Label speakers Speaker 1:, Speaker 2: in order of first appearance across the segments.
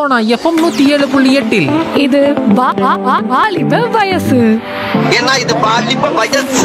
Speaker 1: Sona FM நூத்தி ஏழு புள்ளி எட்டில்
Speaker 2: இது வா- வா- வா- வாலிப வயசு
Speaker 3: ஏன்னா இது பாலிப்ப வயசு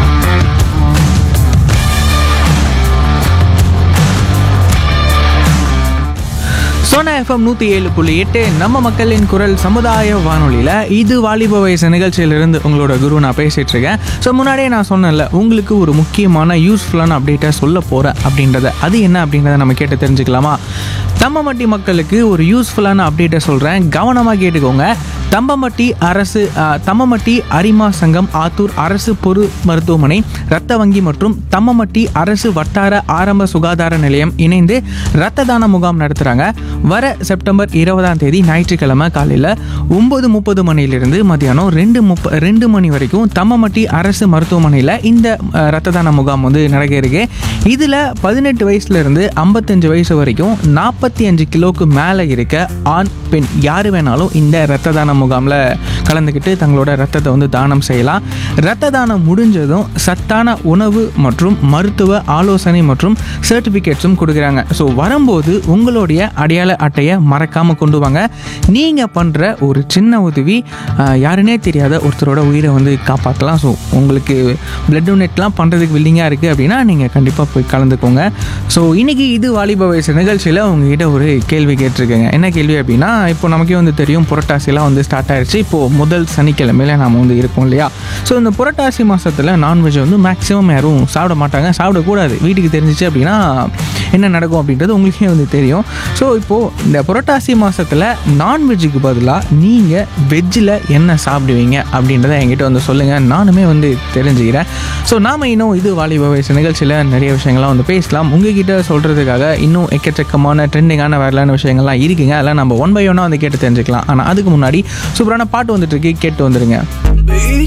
Speaker 4: சோனா எஃப்எம் நூற்றி ஏழு புள்ளி எட்டு நம்ம மக்களின் குரல் சமுதாய வானொலியில் இது வாலிப வயசு நிகழ்ச்சியிலிருந்து உங்களோட குரு நான் பேசிகிட்டு இருக்கேன் ஸோ முன்னாடியே நான் சொன்னேன்ல உங்களுக்கு ஒரு முக்கியமான யூஸ்ஃபுல்லான அப்டேட்டை சொல்ல போகிறேன் அப்படின்றத அது என்ன அப்படின்றத நம்ம கேட்டு தெரிஞ்சுக்கலாமா தம்மமட்டி மக்களுக்கு ஒரு யூஸ்ஃபுல்லான அப்டேட்டை சொல்கிறேன் கவனமாக கேட்டுக்கோங்க தம்பமட்டி அரசு ஆ, தம்மமட்டி அரிமா சங்கம் ஆத்தூர் அரசு பொது மருத்துவமனை இரத்த வங்கி மற்றும் தம்மமட்டி அரசு வட்டார ஆரம்ப சுகாதார நிலையம் இணைந்து இரத்த தான முகாம் நடத்துகிறாங்க வர செப்டம்பர் இருபதாம் தேதி ஞாயிற்றுக்கிழமை காலையில் ஒம்பது முப்பது மணிலிருந்து மதியானம் ரெண்டு முப்ப ரெண்டு மணி வரைக்கும் தம்மமட்டி அரசு மருத்துவமனையில் இந்த அஹ், இரத்த தான முகாம் வந்து நடக்க இருக்கு இதில் பதினெட்டு வயசுலேருந்து ஐம்பத்தஞ்சு வயசு வரைக்கும் நாற்பத்தி அஞ்சு கிலோவுக்கு மேலே இருக்க ஆண் பெண் யார் வேணாலும் இந்த இரத்த தான முகாமில் கலந்துக்கிட்டு தங்களோட ரத்தத்தை வந்து தானம் செய்யலாம் இரத்த தானம் முடிஞ்சதும் சத்தான உணவு மற்றும் மருத்துவ ஆலோசனை மற்றும் சர்டிஃபிகேட்ஸும் கொடுக்குறாங்க ஸோ வரும்போது உங்களுடைய அடையாள அட்டையை மறக்காமல் கொண்டு வாங்க நீங்கள் பண்ணுற ஒரு சின்ன உதவி ஆஹ், யாருனே தெரியாத ஒருத்தரோட உயிரை வந்து காப்பாற்றலாம் ஸோ உங்களுக்கு பிளட் டொனேட்லாம் பண்ணுறதுக்கு வில்லிங்காக இருக்குது அப்படின்னா நீங்கள் கண்டிப்பாக போய் கலந்துக்கோங்க ஸோ இன்றைக்கி இது வாலிப வயசு நிகழ்ச்சியில் உங்ககிட்ட ஒரு கேள்வி கேட்டிருக்கேங்க என்ன கேள்வி அப்படின்னா இப்போ நமக்கே வந்து தெரியும் புரட்டாசிலாம் வந்து ஸ்டார்ட் ஆயிடுச்சு இப்போது முதல் சனிக்கிழமையில நாம் வந்து இருக்கோம் இல்லையா ஸோ இந்த புரட்டாசி மாதத்தில் நான்வெஜ் வந்து மேக்ஸிமம் யாரும் சாப்பிட மாட்டாங்க சாப்பிடக்கூடாது வீட்டுக்கு தெரிஞ்சிச்சு அப்படின்னா என்ன நடக்கும் அப்படின்றது உங்களுக்கே வந்து தெரியும் ஸோ இப்போது இந்த புரட்டாசி மாதத்தில் நான்வெஜ்ஜுக்கு பதிலாக நீங்கள் வெஜ்ஜில் என்ன சாப்பிடுவீங்க அப்படின்றத என்கிட்ட வந்து சொல்லுங்கள் நானுமே வந்து தெரிஞ்சுக்கிறேன் ஸோ நாம் இன்னும் இது வாலிப வயசு நிகழ்ச்சியில் நிறைய விஷயங்கள்லாம் வந்து பேசலாம் உங்ககிட்ட சொல்கிறதுக்காக இன்னும் எக்கச்சக்கமான ட்ரெண்டிங்கான வரலான விஷயங்கள்லாம் இருக்குங்க அதெல்லாம் நம்ம ஒன் பை ஒன்னாக வந்து கேட்டு தெரிஞ்சுக்கலாம் ஆனால் அதுக்கு முன்னாடி சூப்பரான பாட்டு வந்துட்டு இருக்கு கேட்டு வந்துருங்க